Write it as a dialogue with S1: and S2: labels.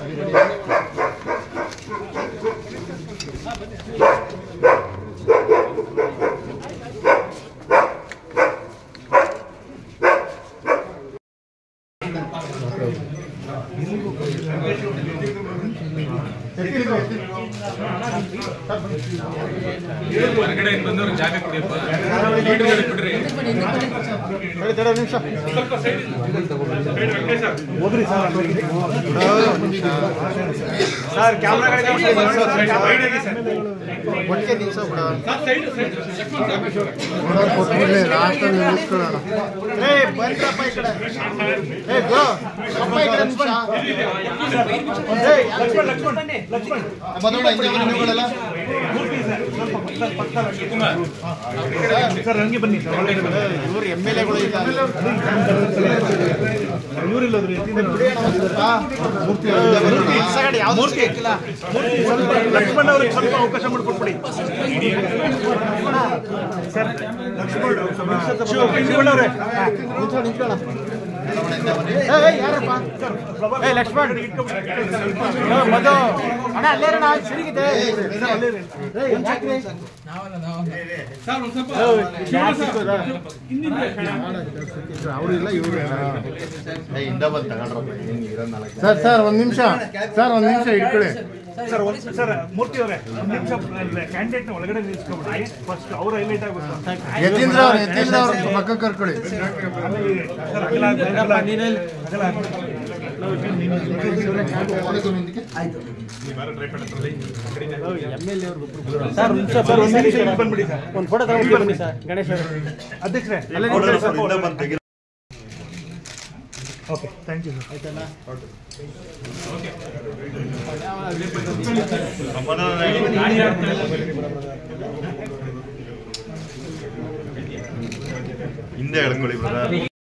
S1: ಹೊರಗಡೆ ಬಂದವ್ರು ಜಾಗ ಕೊಡಿಯಪ್ಪ ಲೀಡರ್ಗಳಿಗೆ ಬಿಡ್ರಿ
S2: ಸರ್ ಕ್ಯಾಮ್ರಾಗಳಿಗೆ
S3: ಒಟ್ಟಿಗೆ ನಿಲ್ಸ ಬಿಡ ಕೊಟ್ಬಿಡ್ಲಿ ಲಾಸ್ಟಲ್ಲಿ ನಿಲ್ಲಿಸ್ಕೊಳ್ಳೋಣ ಏ ಬಂದ್ರಪ್ಪ ಈ ಕಡೆ ಏ ಗೋ ಅಪ್ಪ ಈ ಕಡೆ ನಿಮಿಷ ಏ ಮಧುಡ ಹಿಂದೆ ಬನ್ನಿ ನೀವುಗಳೆಲ್ಲ
S2: ಸರ್ ಹಂಗೆ ಬನ್ನಿ ಸರ್ ಒಳಗಡೆ ಬನ್ನಿ
S3: ಇವರು ಎಮ್ ಎಲ್ ಎಗಳು ಇಲ್ಲ
S2: ಇವರಿಲ್ಲದ್ರು
S3: ಮೂರ್ತಿ ಇನ್ಸೈಡ್ ಯಾವ್ದು
S2: ಮೂರ್ತಿ.
S3: ಸಿಕ್ಕಿಲ್ಲ
S2: ಲಕ್ಷ್ಮಣ್ ಅವ್ರಿಗೆ ಸ್ವಲ್ಪ ಅವಕಾಶ ಮಾಡಿಕೊಟ್ಬಿಡಿ ಸರ್ ಲಕ್ಷ್ಮಣ್ ಲಕ್ಷ್ಮಣ್ ಅವರೇ
S3: ನಿಂತ್ಕೊಳ್ಳಿ, ನಿಂತ್ಕೊಳ್ಳ. ಏ, ಏ, ಯಾರಪ್ಪ ಏ ಲಕ್ಷ್ಮಣ್ ಏ, ಮಧು ಅಣ್ಣ ಅಲ್ಲೇರಣ್ಣ ಸರಿಗಿದೆ ಏ, ಏನ್ ಚಾಕ್ರಿ? ಅವ್ರು ಇಲ್ಲ ಇವರು ಸರ್ ಸರ್ ಒಂದ್ ನಿಮಿಷ ಸರ್ ಒಂದ್ ನಿಮಿಷ ಇಟ್ಕೊಳ್ಳಿ
S2: ಸರ್ ಒಂದ್ ಸರ್ ಮೂರ್ತಿ ಅವರೇ ಒಂದು ನಿಮಿಷ ಕ್ಯಾಂಡಿಡೇಟ್ ಒಳಗಡೆ ನಿಲ್ಸ್ಕೊಬಿಡಿ ಫಸ್ಟ್ ಅವ್ರು ಹೈಲೈಟ್ ಆಗುತ್ತೆ
S3: ಯತೀಂದ್ರ ಅವ್ರು ಯತೀಂದ್ರ ಅವ್ರ ಪಕ್ಕ ಕರ್ಕೊಳ್ಳಿ
S2: ಸರ್ ಅಗಲ ಅಗಲ ಅಗಲ ಸರ್ ಒಂದು ನಿಮಿಷ ಸರ್ ಒಂದು ನಿಮಿಷ ಇಲ್ಲಿ ಬಂದ್ಬಿಡಿ ಸರ್
S3: ಒಂದು ಫೋಟೋ ತಗೊಂಡು ಬನ್ನಿ ಸರ್ ಗಣೇಶ್
S2: ಅಧ್ಯಕ್ಷರೇ
S3: ಅಲ್ಲೇ
S2: ಅವ್ರ
S3: ನಿಂತ್ಕೊಳ್ಳಿ
S2: ಸ್ವಲ್ಪ ಓಕೆ ಥ್ಯಾಂಕ್ ಯು ಸರ್
S4: ಹಿಂದೆ ಎಳ್ಕೊಳ್ಳಿ ಬ್ರದರ್